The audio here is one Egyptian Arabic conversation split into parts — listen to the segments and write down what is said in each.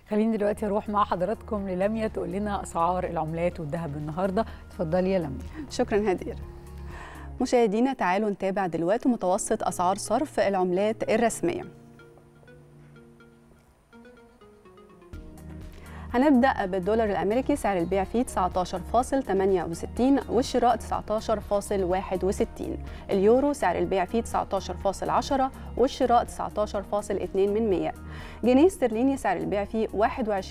خليني دلوقتي اروح مع حضراتكم للميا تقول لنا اسعار العملات والذهب النهارده اتفضلي يا لميا شكرا هدير مشاهدينا تعالوا نتابع دلوقتي متوسط اسعار صرف العملات الرسميه هنبدأ بالدولار الأمريكي سعر البيع فيه 19.68 والشراء 19.61 اليورو سعر البيع فيه 19.10 والشراء 19.2 من 100 جنيه استرليني سعر البيع فيه 21.75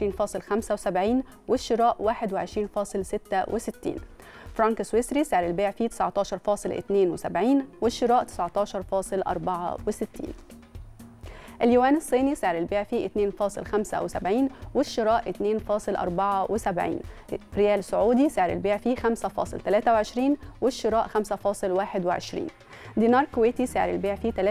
والشراء 21.66 فرانك سويسري سعر البيع فيه 19.72 والشراء 19.64 اليوان الصيني سعر البيع فيه 2.75 والشراء 2.74 ريال سعودي سعر البيع فيه 5.23 والشراء 5.21 دينار كويتي سعر البيع فيه 63.43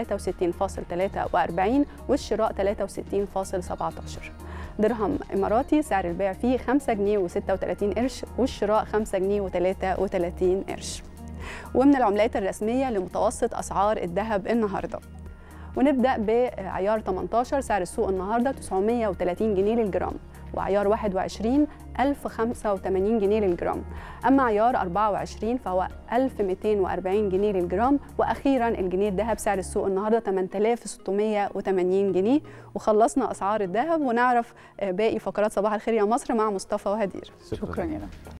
والشراء 63.17 درهم إماراتي سعر البيع فيه 5 جنيه و36 قرش والشراء 5 جنيه و33 قرش ومن العملات الرسمية لمتوسط أسعار الذهب النهارده ونبدا بعيار 18 سعر السوق النهارده 930 جنيه للجرام وعيار 21 1085 جنيه للجرام اما عيار 24 فهو 1240 جنيه للجرام واخيرا الجنيه الذهب سعر السوق النهارده 8680 جنيه وخلصنا اسعار الذهب ونعرف باقي فقرات صباح الخير يا مصر مع مصطفى وهدير شكرا, شكرا يا